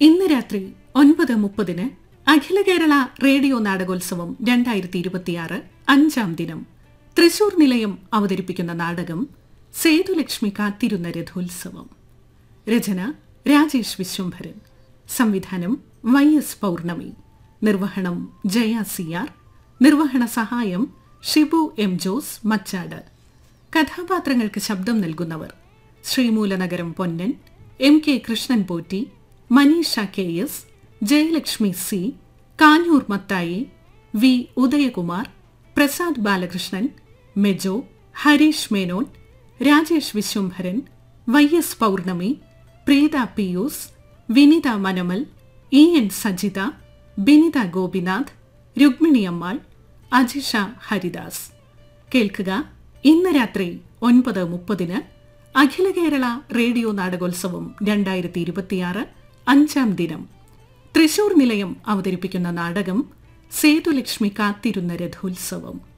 ഇന്ന് രാത്രി ഒൻപത് മുപ്പതിന് അഖില കേരള റേഡിയോ നാടകോത്സവം രണ്ടായിരത്തി ഇരുപത്തിയാറ് അഞ്ചാം ദിനം തൃശൂർ നിലയം അവതരിപ്പിക്കുന്ന നാടകം സേതുലക്ഷ്മി കാത്തിരുന്ന രഥോത്സവം രചന രാജേഷ് വിശ്വംഭരൻ സംവിധാനം വൈ എസ് പൗർണമി നിർവഹണം ജയ സിയാർ നിർവഹണ സഹായം ഷിബു എം ജോസ് മച്ചാട് കഥാപാത്രങ്ങൾക്ക് ശബ്ദം നൽകുന്നവർ Sreemoolanagaram Ponnan M K Krishnan Potti Manisha K S Jayalakshmi C Kanjoor Mathai V Udayakumar Prasad Balakrishnan Mejo Harish Menon Rajesh Vishwambharan Y S Pournami Preetha Pius Vinitha Manamal E N Sajitha Binitha Gopinath Rukmini Ammal Ajisha Haridas കേൾക്കുക ഇന്ന് രാത്രി ഒൻപത് മുപ്പതിന് അഖില കേരള റേഡിയോ നാടകോത്സവം രണ്ടായിരത്തി ഇരുപത്തിയാറ് അഞ്ചാം ദിനം തൃശൂർ നിലയം അവതരിപ്പിക്കുന്ന നാടകം സേതുലക്ഷ്മി കാത്തിരുന്ന രഥോത്സവം